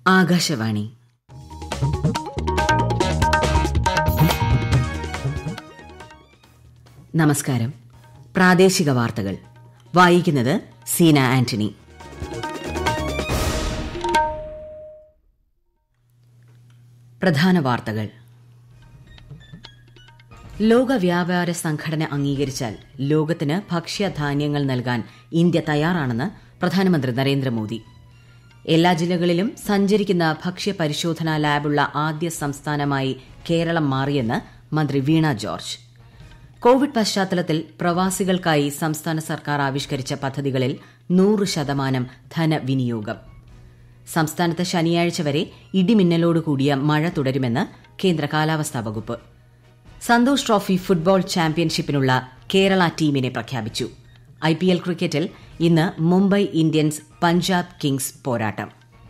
ആകാശവാണി നമസ്കാരം പ്രാദേശിക വാർത്തകൾ വായിക്കുന്നത് സീന ആന്റണി പ്രധാന വാർത്തകൾ ലോക വ്യാപാര സംഘടന അംഗീകരിച്ചാൽ ലോകത്തിന് ഭക്ഷ്യധാന്യങ്ങൾ നൽകാൻ ഇന്ത്യ തയ്യാറാണെന്ന് പ്രധാനമന്ത്രി നരേന്ദ്രമോദി എല്ലാ ജില്ലകളിലും സഞ്ചരിക്കുന്ന ഭക്ഷ്യ പരിശോധനാ ലാബുള്ള ആദ്യ സംസ്ഥാനമായി കേരളം മാറിയെന്ന് മന്ത്രി വീണ ജോർജ് കോവിഡ് പശ്ചാത്തലത്തിൽ പ്രവാസികൾക്കായി സംസ്ഥാന സർക്കാർ ആവിഷ്കരിച്ച പദ്ധതികളിൽ നൂറ് ശതമാനം ധനവിനിയോഗം സംസ്ഥാനത്ത് ശനിയാഴ്ച വരെ ഇടിമിന്നലോടുകൂടിയ മഴ തുടരുമെന്ന് കേന്ദ്ര കാലാവസ്ഥാ വകുപ്പ് സന്തോഷ് ട്രോഫി ഫുട്ബോൾ ചാമ്പ്യൻഷിപ്പിനുള്ള കേരള ടീമിനെ പ്രഖ്യാപിച്ചു ഐപിഎൽ ക്രിക്കറ്റിൽ ഇന്ന് മുംബൈ ഇന്ത്യൻസ് പഞ്ചാബ് കിങ്സ് പോരാട്ടം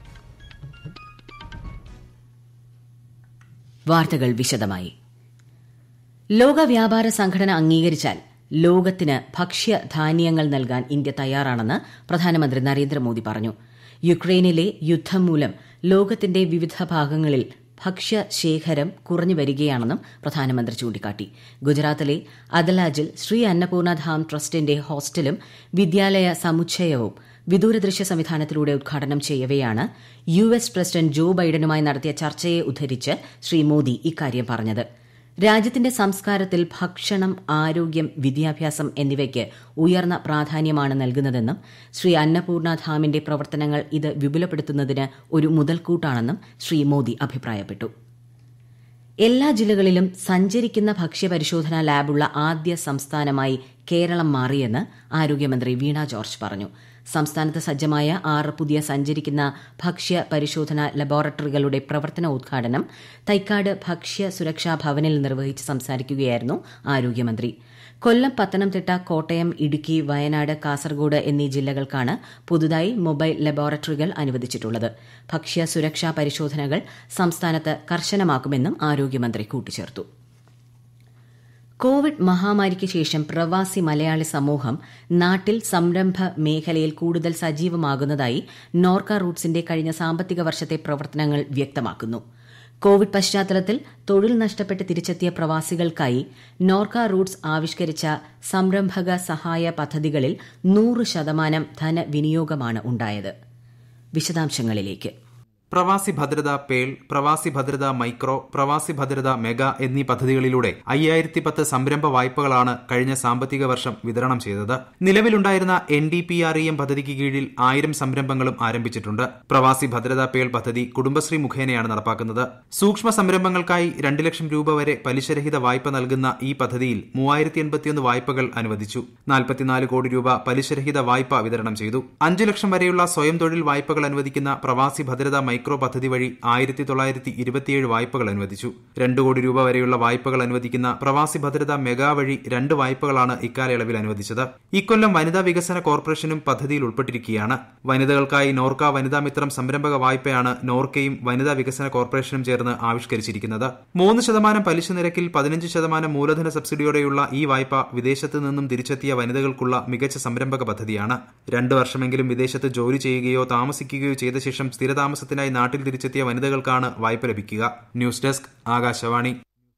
വാർത്തകൾ വിശദമായി ലോക വ്യാപാര സംഘടന അംഗീകരിച്ചാൽ ലോകത്തിന് ഭക്ഷ്യധാന്യങ്ങൾ നൽകാൻ ഇന്ത്യ തയ്യാറാണെന്ന് പ്രധാനമന്ത്രി നരേന്ദ്രമോദി പറഞ്ഞു യുക്രൈനിലെ യുദ്ധം മൂലം ലോകത്തിന്റെ വിവിധ ഭാഗങ്ങളിൽ ഭക്ഷ്യശേഖരം കുറഞ്ഞു വരികയാണെന്നും പ്രധാനമന്ത്രി ചൂണ്ടിക്കാട്ടി ഗുജറാത്തിലെ അദലാജിൽ ശ്രീ അന്നപൂർണധാം ട്രസ്റ്റിന്റെ ഹോസ്റ്റലും വിദ്യാലയ സമുച്ചയവും വിദൂരദൃശ്യ സംവിധാനത്തിലൂടെ ഉദ്ഘാടനം ചെയ്യവെയാണ് യു എസ് പ്രസിഡന്റ് ജോ ബൈഡനുമായി നടത്തിയ ചർച്ചയെ ഉദ്ധരിച്ച് ശ്രീ മോദി ഇക്കാര്യം പറഞ്ഞത് രാജ്യത്തിന്റെ സംസ്കാരത്തിൽ ഭക്ഷണം ആരോഗ്യം വിദ്യാഭ്യാസം എന്നിവയ്ക്ക് ഉയർന്ന പ്രാധാന്യമാണ് നൽകുന്നതെന്നും ശ്രീ അന്നപൂർണധാമിന്റെ പ്രവർത്തനങ്ങൾ ഇത് വിപുലപ്പെടുത്തുന്നതിന് ഒരു മുതൽക്കൂട്ടാണെന്നും ശ്രീ മോദി അഭിപ്രായപ്പെട്ടു എല്ലാ ജില്ലകളിലും സഞ്ചരിക്കുന്ന ഭക്ഷ്യപരിശോധനാ ലാബുള്ള ആദ്യ സംസ്ഥാനമായി കേരളം മാറിയെന്ന് ആരോഗ്യമന്ത്രി വീണ ജോർജ് പറഞ്ഞു സംസ്ഥാനത്ത് സജ്ജമായ ആറ് പുതിയ സഞ്ചരിക്കുന്ന ഭക്ഷ്യ പരിശോധനാ ലബോറട്ടറികളുടെ പ്രവർത്തന ഉദ്ഘാടനം തൈക്കാട് ഭക്ഷ്യ സുരക്ഷാ ഭവനിൽ നിർവഹിച്ച് സംസാരിക്കുകയായിരുന്നു ആരോഗ്യമന്ത്രി കൊല്ലം പത്തനംതിട്ട കോട്ടയം ഇടുക്കി വയനാട് കാസർഗോഡ് എന്നീ ജില്ലകൾക്കാണ് പുതുതായി മൊബൈൽ ലബോറട്ടറികൾ അനുവദിച്ചിട്ടുള്ളത് ഭക്ഷ്യ സുരക്ഷാ പരിശോധനകൾ സംസ്ഥാനത്ത് കർശനമാക്കുമെന്നും ആരോഗ്യമന്ത്രി കൂട്ടിച്ചേർത്തു കോവിഡ് മഹാമാരിക്ക് ശേഷം പ്രവാസി മലയാളി സമൂഹം നാട്ടിൽ സംരംഭ മേഖലയിൽ കൂടുതൽ സജീവമാകുന്നതായി നോർക്ക റൂട്ട്സിന്റെ കഴിഞ്ഞ സാമ്പത്തിക വർഷത്തെ പ്രവർത്തനങ്ങൾ വ്യക്തമാക്കുന്നു കോവിഡ് പശ്ചാത്തലത്തിൽ തൊഴിൽ നഷ്ടപ്പെട്ട് തിരിച്ചെത്തിയ പ്രവാസികൾക്കായി നോർക്ക റൂട്ട്സ് ആവിഷ്കരിച്ച സംരംഭക സഹായ പദ്ധതികളിൽ നൂറ് ശതമാനം ധനവിനിയോഗമാണ് ഉണ്ടായത് വിശദാംശങ്ങളിലേക്ക് പ്രവാസി ഭദ്രത പേൾ പ്രവാസി ഭദ്രത മൈക്രോ പ്രവാസി ഭദ്രത മെഗാ എന്നീ പദ്ധതികളിലൂടെ അയ്യായിരത്തി പത്ത് സംരംഭ വായ്പകളാണ് കഴിഞ്ഞ സാമ്പത്തിക വർഷം വിതരണം ചെയ്തത് നിലവിലുണ്ടായിരുന്ന N D P R E M പദ്ധതിക്ക് കീഴിൽ ആയിരം സംരംഭങ്ങളും ആരംഭിച്ചിട്ടുണ്ട് പ്രവാസി ഭദ്രതാ പേൾ പദ്ധതി കുടുംബശ്രീ മുഖേനയാണ് നടപ്പാക്കുന്നത് സൂക്ഷ്മ സംരംഭങ്ങൾക്കായി രണ്ട് ലക്ഷം രൂപ വരെ പലിശരഹിത വായ്പ നൽകുന്ന ഈ പദ്ധതിയിൽ മൂവായിരത്തി എൺപത്തിയൊന്ന് വായ്പകൾ അനുവദിച്ചു നാൽപ്പത്തിനാല് കോടി രൂപ പലിശരഹിത വായ്പ വിതരണം ചെയ്തു അഞ്ചു ലക്ഷം വരെയുള്ള സ്വയം തൊഴിൽ വായ്പകൾ അനുവദിക്കുന്ന പ്രവാസി ഭദ്രതാ മൈക്രോ പദ്ധതി വഴി ആയിരത്തി തൊള്ളായിരത്തി ഇരുപത്തിയേഴ് വായ്പകൾ അനുവദിച്ചു രണ്ടു കോടി രൂപ വരെയുള്ള വായ്പകൾ അനുവദിക്കുന്ന പ്രവാസി ഭദ്രത മെഗാ വഴി രണ്ട് വായ്പകളാണ് ഇക്കാലയളവിൽ അനുവദിച്ചത് ഇക്കൊല്ലം വനിതാ വികസന കോർപ്പറേഷനും പദ്ധതിയിൽ ഉൾപ്പെട്ടിരിക്കുകയാണ് വനിതകൾക്കായി നോർക്ക വനിതാ മിത്രം സംരംഭക വായ്പയാണ് നോർക്കയും വനിതാ വികസന കോർപ്പറേഷനും ചേർന്ന് ആവിഷ്കരിച്ചിരിക്കുന്നത് മൂന്ന് ശതമാനം പലിശ നിരക്കിൽ പതിനഞ്ച് ശതമാനം മൂലധന സബ്സിഡിയോടെയുള്ള ഈ വായ്പ വിദേശത്ത് നിന്നും തിരിച്ചെത്തിയ വനിതകൾക്കുള്ള മികച്ച സംരംഭക പദ്ധതിയാണ് രണ്ടു വർഷമെങ്കിലും വിദേശത്ത് ജോലി ചെയ്യുകയോ താമസിക്കുകയോ ചെയ്ത ശേഷം സ്ഥിരതാമസത്തിനായി നാട്ടിൽ തിരിച്ചെത്തിയ വനിതകൾക്കാണ് വായ്പ ലഭിക്കുക ന്യൂസ് ഡെസ്ക് ആകാശവാണി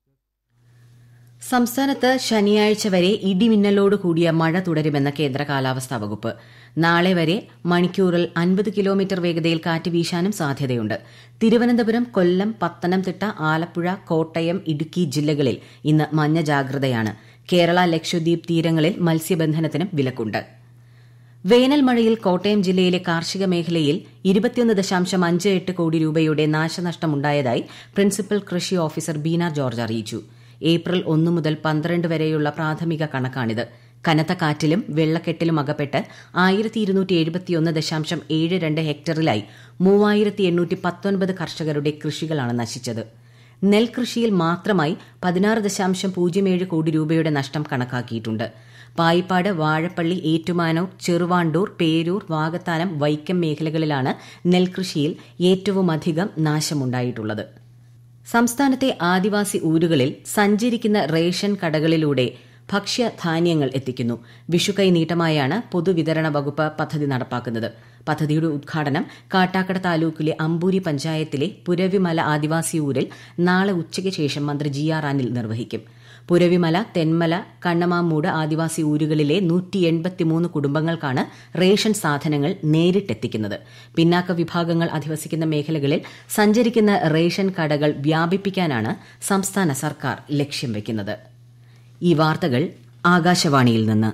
സംസ്ഥാനത്ത് ശനിയാഴ്ച വരെ ഇടിമിന്നലോട് കൂടിയ മഴ തുടരുമെന്ന് കേന്ദ്ര കാലാവസ്ഥാ വകുപ്പ് നാളെ വരെ മണിക്കൂറിൽ അൻപത് കിലോമീറ്റർ വേഗതയിൽ കാറ്റ് വീശാനും സാധ്യതയുണ്ട് തിരുവനന്തപുരം കൊല്ലം പത്തനംതിട്ട ആലപ്പുഴ കോട്ടയം ഇടുക്കി ജില്ലകളിൽ ഇന്ന് മഞ്ഞ ജാഗ്രതയാണ് കേരള ലക്ഷദ്വീപ് തീരങ്ങളിൽ മത്സ്യബന്ധനത്തിനും വിലക്കുണ്ട് വേനൽ മഴയിൽ കോട്ടയം ജില്ലയിലെ കാർഷിക മേഖലയിൽ ഇരുപത്തിയൊന്ന് ദശാംശം അഞ്ച് എട്ട് കോടി രൂപയുടെ നാശനഷ്ടമുണ്ടായതായി പ്രിൻസിപ്പൽ കൃഷി ഓഫീസർ ബീന ജോർജ് അറിയിച്ചു ഏപ്രിൽ ഒന്ന് മുതൽ പന്ത്രണ്ട് വരെയുള്ള പ്രാഥമിക കണക്കാണിത് കനത്ത കാറ്റിലും വെള്ളക്കെട്ടിലും അകപ്പെട്ട് ആയിരത്തി ഇരുന്നൂറ്റി എഴുപത്തിയൊന്ന് ദശാംശം ഏഴ് രണ്ട് ഹെക്ടറിലായി മൂവായിരത്തി എണ്ണൂറ്റി പത്തൊൻപത് കർഷകരുടെ കൃഷികളാണ് നശിച്ചത് നെൽകൃഷിയിൽ മാത്രമായി പതിനാറ് ദശാംശം പൂജ്യം ഏഴ് കോടി രൂപയുടെ നഷ്ടം കണക്കാക്കിയിട്ടുണ്ട് പായിപ്പാട് വാഴപ്പള്ളി ഏറ്റുമാനൂർ ചെറുവാണ്ടൂർ പേരൂർ വാകത്താനം വൈക്കം മേഖലകളിലാണ് നെൽകൃഷിയിൽ ഏറ്റവുമധികം നാശമുണ്ടായിട്ടുള്ളത് സംസ്ഥാനത്തെ ആദിവാസി ഊരുകളിൽ സഞ്ചരിക്കുന്ന റേഷൻ കടകളിലൂടെ ഭക്ഷ്യധാന്യങ്ങൾ എത്തിക്കുന്നു വിഷുക്കൈ നീട്ടമായാണ് പൊതുവിതരണ വകുപ്പ് പദ്ധതി നടപ്പാക്കുന്നത് പദ്ധതിയുടെ ഉദ്ഘാടനം കാട്ടാക്കട താലൂക്കിലെ അമ്പൂരി പഞ്ചായത്തിലെ പുരവിമല ആദിവാസി ഊരിൽ നാളെ ഉച്ചയ്ക്ക് ശേഷം മന്ത്രി ജി ആർ അനിൽ നിർവഹിക്കും പുരവിമല തെന്മല കണ്ണമാമൂട് ആദിവാസി ഊരുകളിലെ നൂറ്റി എൺപത്തിമൂന്ന് കുടുംബങ്ങൾക്കാണ് റേഷൻ സാധനങ്ങൾ നേരിട്ടെത്തിക്കുന്നത് പിന്നാക്ക വിഭാഗങ്ങൾ അധിവസിക്കുന്ന മേഖലകളിൽ സഞ്ചരിക്കുന്ന റേഷൻ കടകൾ വ്യാപിപ്പിക്കാനാണ് സംസ്ഥാന സർക്കാർ ലക്ഷ്യം വയ്ക്കുന്നത് ഈ വാർത്തകൾ ആകാശവാണിയിൽ നിന്ന്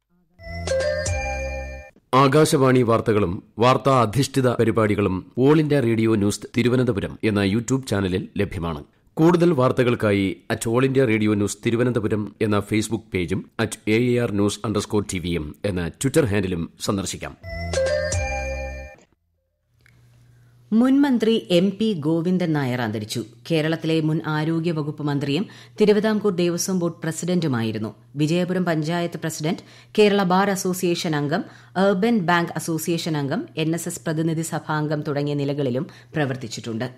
ആകാശവാണി വാർത്തകളും വാർത്താ അധിഷ്ഠിത പരിപാടികളും All India Radio News Thiruvananthapuram എന്ന യൂട്യൂബ് ചാനലിൽ ലഭ്യമാണ് കൂടുതൽ വാർത്തകൾക്കായി at All India Radio News Thiruvananthapuram എന്ന ഫേസ്ബുക്ക് പേജും at A R news underscore ടിവിയും എന്ന ട്വിറ്റർ ഹാൻഡിലും സന്ദർശിക്കാം മുൻ മന്ത്രി എം പി ഗോവിന്ദൻ നായർ അന്തരിച്ചു കേരളത്തിലെ മുൻ ആരോഗ്യ വകുപ്പ് മന്ത്രിയും തിരുവിതാംകൂർ ദേവസ്വം ബോർഡ് പ്രസിഡന്റുമായിരുന്നു Vijayapuram panchayat president Kerala bar association അംഗം അർബൻ ബാങ്ക് അസോസിയേഷൻ അംഗം എൻ എസ് എസ് പ്രതിനിധി സഭാംഗം തുടങ്ങിയ നിലകളിലും പ്രവർത്തിച്ചിട്ടുണ്ട്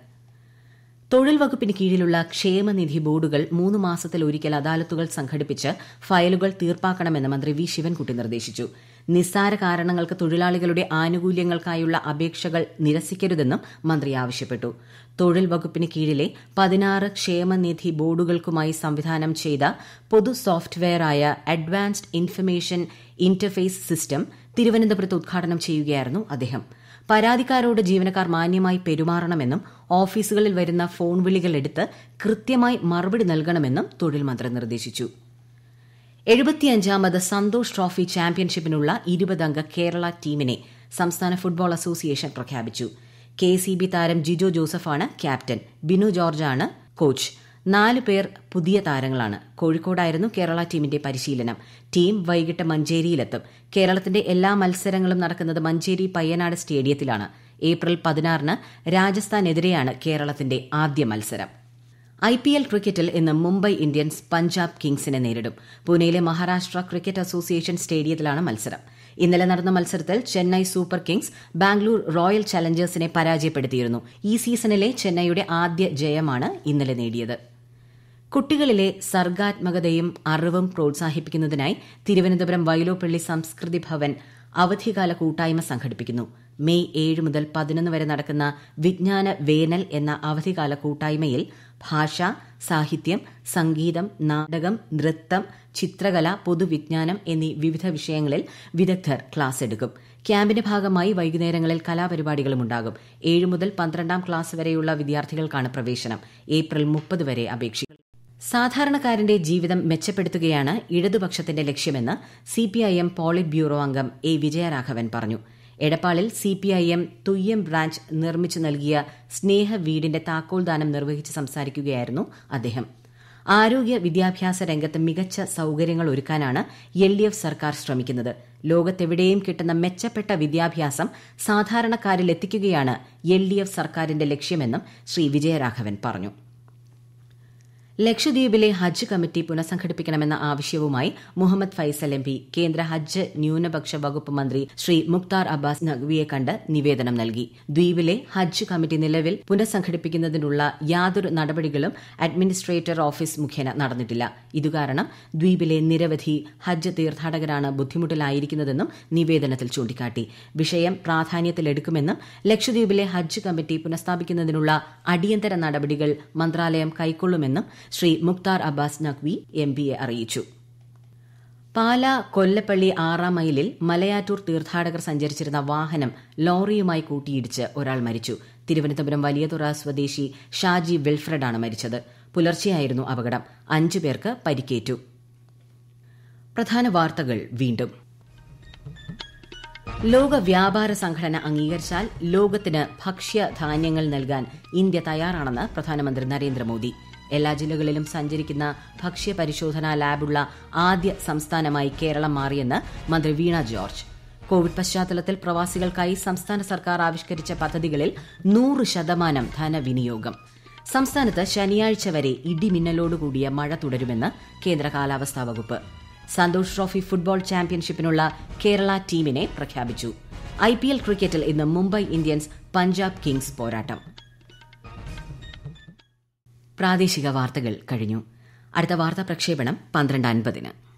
തൊഴിൽ വകുപ്പിന് കീഴിലുള്ള ക്ഷേമനിധി ബോർഡുകൾ മൂന്ന് മാസത്തിൽ ഒരിക്കൽ അദാലത്തുകൾ സംഘടിപ്പിച്ച് ഫയലുകൾ തീർപ്പാക്കണമെന്ന് മന്ത്രി വി ശിവൻകുട്ടി നിർദ്ദേശിച്ചു നിസ്സാര കാരണങ്ങൾക്ക് തൊഴിലാളികളുടെ ആനുകൂല്യങ്ങൾക്കായുള്ള അപേക്ഷകൾ നിരസിക്കരുതെന്നും മന്ത്രി ആവശ്യപ്പെട്ടു തൊഴിൽ വകുപ്പിന് കീഴിലെ പതിനാറ് ക്ഷേമനിധി ബോർഡുകൾക്കുമായി സംവിധാനം ചെയ്ത പൊതു സോഫ്റ്റ്വെയറായ അഡ്വാൻസ്ഡ് ഇൻഫർമേഷൻ ഇന്റർഫേസ് സിസ്റ്റം തിരുവനന്തപുരത്ത് ഉദ്ഘാടനം ചെയ്യുകയായിരുന്നു അദ്ദേഹം പരാതിക്കാരോട് ജീവനക്കാർ മാന്യമായി പെരുമാറണമെന്നും ഓഫീസുകളിൽ വരുന്ന ഫോൺ വിളികൾ എടുത്ത് കൃത്യമായി മറുപടി നൽകണമെന്നും തൊഴിൽ മന്ത്രി നിർദ്ദേശിച്ചു എഴുപത്തിയഞ്ചാമത് സന്തോഷ് ട്രോഫി ചാമ്പ്യൻഷിപ്പിനുള്ള ഇരുപതംഗ കേരള ടീമിനെ സംസ്ഥാന ഫുട്ബോൾ അസോസിയേഷൻ പ്രഖ്യാപിച്ചു കെ സി ബി താരം ജിജോ ജോസഫാണ് ക്യാപ്റ്റൻ ബിനു ജോർജാണ് കോച്ച് നാല് പേർ പുതിയ താരങ്ങളാണ് കോഴിക്കോടായിരുന്നു കേരള ടീമിന്റെ പരിശീലനം ടീം വൈകിട്ട് മഞ്ചേരിയിലെത്തും കേരളത്തിന്റെ എല്ലാ മത്സരങ്ങളും നടക്കുന്നത് മഞ്ചേരി പയ്യനാട് സ്റ്റേഡിയത്തിലാണ് ഏപ്രിൽ പതിനാറിന് രാജസ്ഥാനെതിരെയാണ് കേരളത്തിന്റെ ആദ്യ മത്സരം ഐ പി എൽ ക്രിക്കറ്റിൽ ഇന്ന് മുംബൈ ഇന്ത്യൻസ് പഞ്ചാബ് കിങ്സിനെ നേരിടും പൂനെയിലെ മഹാരാഷ്ട്ര ക്രിക്കറ്റ് അസോസിയേഷൻ സ്റ്റേഡിയത്തിലാണ് മത്സരം ഇന്നലെ നടന്ന മത്സരത്തിൽ Chennai super kings Bangalore royal ചലഞ്ചേഴ്സിനെ പരാജയപ്പെടുത്തിയിരുന്നു ഈ സീസണിലെ ചെന്നൈയുടെ ആദ്യ ജയമാണ് ഇന്നലെ നേടിയത് കുട്ടികളിലെ സർഗാത്മകതയും അറിവും പ്രോത്സാഹിപ്പിക്കുന്നതിനായി തിരുവനന്തപുരം വൈലോപ്പള്ളി സംസ്കൃതി ഭവൻ അവധിക്കാല കൂട്ടായ്മ സംഘടിപ്പിക്കുന്നു മെയ് ഏഴ് മുതൽ പതിനൊന്ന് വരെ നടക്കുന്ന വിജ്ഞാന വേനൽ എന്ന അവധിക്കാല കൂട്ടായ്മയിൽ ഭാഷ സാഹിത്യം സംഗീതം നാടകം നൃത്തം ചിത്രകല പൊതുവിജ്ഞാനം എന്നീ വിവിധ വിഷയങ്ങളിൽ വിദഗ്ധർ ക്ലാസ് എടുക്കും ക്യാമ്പിന്റെ ഭാഗമായി വൈകുന്നേരങ്ങളിൽ കലാപരിപാടികളും ഉണ്ടാകും ഏഴ് മുതൽ പന്ത്രണ്ടാം ക്ലാസ് വരെയുള്ള വിദ്യാർത്ഥികൾക്കാണ് പ്രവേശനം ഏപ്രിൽ മുപ്പത് വരെ അപേക്ഷിക്കും സാധാരണക്കാരന്റെ ജീവിതം മെച്ചപ്പെടുത്തുകയാണ് ഇടതുപക്ഷത്തിന്റെ ലക്ഷ്യമെന്ന് സിപിഐഎം പോളിറ്റ് ബ്യൂറോ അംഗം എ വിജയരാഘവൻ പറഞ്ഞു എടപ്പാളിൽ സിപിഐഎം തുയ്യം ബ്രാഞ്ച് നിർമ്മിച്ചു നൽകിയ സ്നേഹ വീടിന്റെ താക്കോൽദാനം നിർവഹിച്ച് സംസാരിക്കുകയായിരുന്നു അദ്ദേഹം ആരോഗ്യ വിദ്യാഭ്യാസ രംഗത്ത് മികച്ച സൌകര്യങ്ങൾ ഒരുക്കാനാണ് എൽ ഡി എഫ് സർക്കാർ ശ്രമിക്കുന്നത് ലോകത്തെവിടെയും കിട്ടുന്ന മെച്ചപ്പെട്ട വിദ്യാഭ്യാസം സാധാരണക്കാരിൽ എത്തിക്കുകയാണ് എൽ ഡി എഫ് സർക്കാരിന്റെ ലക്ഷ്യമെന്നും ശ്രീ വിജയരാഘവൻ പറഞ്ഞു ലക്ഷദ്വീപിലെ ഹജ്ജ് കമ്മിറ്റി പുനഃസംഘടിപ്പിക്കണമെന്ന ആവശ്യവുമായി മുഹമ്മദ് ഫൈസൽ എം പി കേന്ദ്ര ഹജ്ജ് ന്യൂനപക്ഷ വകുപ്പ് മന്ത്രി ശ്രീ മുക്താർ അബ്ബാസ് നഖ്വിയെ കണ്ട് നിവേദനം നൽകി ദ്വീപിലെ ഹജ്ജ് കമ്മിറ്റി നിലവിൽ പുനഃസംഘടിപ്പിക്കുന്നതിനുള്ള യാതൊരു നടപടികളും അഡ്മിനിസ്ട്രേറ്റർ ഓഫീസ് മുഖേന നടന്നിട്ടില്ല ഇതുകാരണം ദ്വീപിലെ നിരവധി ഹജ്ജ് തീർത്ഥാടകരാണ് ബുദ്ധിമുട്ടിലായിരിക്കുന്നതെന്നും നിവേദനത്തിൽ ചൂണ്ടിക്കാട്ടി വിഷയം പ്രാധാന്യത്തിലെടുക്കുമെന്നും ലക്ഷദ്വീപിലെ ഹജ്ജ് കമ്മിറ്റി പുനഃസ്ഥാപിക്കുന്നതിനുള്ള അടിയന്തര നടപടികൾ മന്ത്രാലയം കൈക്കൊള്ളുമെന്നും ശ്രീ മുക്താർ അബ്ബാസ് നഖ്വി എം പിയെ അറിയിച്ചു പാല കൊല്ലപ്പള്ളി ആറാം മൈലിൽ മലയാറ്റൂർ തീർത്ഥാടകർ സഞ്ചരിച്ചിരുന്ന വാഹനം ലോറിയുമായി കൂട്ടിയിടിച്ച് ഒരാൾ മരിച്ചു തിരുവനന്തപുരം വലിയതുറ സ്വദേശി ഷാജി വിൽഫ്രഡാണ് മരിച്ചത് പുലർച്ചെയായിരുന്നു അപകടം അഞ്ചു പേർക്ക് പരിക്കേറ്റു പ്രധാന വാർത്തകൾ വീണ്ടും ലോക വ്യാപാര സംഘടന അംഗീകരിച്ചാൽ ലോകത്തിന് ഭക്ഷ്യധാന്യങ്ങൾ നൽകാൻ ഇന്ത്യ തയ്യാറാണെന്ന് പ്രധാനമന്ത്രി നരേന്ദ്രമോദി എല്ലാ ജില്ലകളിലും സഞ്ചരിക്കുന്ന ഭക്ഷ്യ പരിശോധനാ ലാബുള്ള ആദ്യ സംസ്ഥാനമായി കേരളം മാറിയെന്ന് മന്ത്രി വീണ ജോർജ് കോവിഡ് പശ്ചാത്തലത്തിൽ പ്രവാസികൾക്കായി സംസ്ഥാന സർക്കാർ ആവിഷ്കരിച്ച പദ്ധതികളിൽ നൂറ് ശതമാനം ധനവിനിയോഗം സംസ്ഥാനത്ത് ശനിയാഴ്ച വരെ ഇടിമിന്നലോടുകൂടിയ മഴ തുടരുമെന്ന് കേന്ദ്ര കാലാവസ്ഥാ വകുപ്പ് സന്തോഷ് ട്രോഫി ഫുട്ബോൾ ചാമ്പ്യൻഷിപ്പിനുള്ള കേരള ടീമിനെ പ്രഖ്യാപിച്ചു ഐ പി എൽ ക്രിക്കറ്റിൽ ഇന്ന് മുംബൈ ഇന്ത്യൻസ് പഞ്ചാബ് കിങ്സ് പോരാട്ടം പ്രാദേശിക വാർത്തകൾ കഴിഞ്ഞു അടുത്ത വാർത്താ പ്രക്ഷേപണം പന്ത്രണ്ട് അൻപതിന്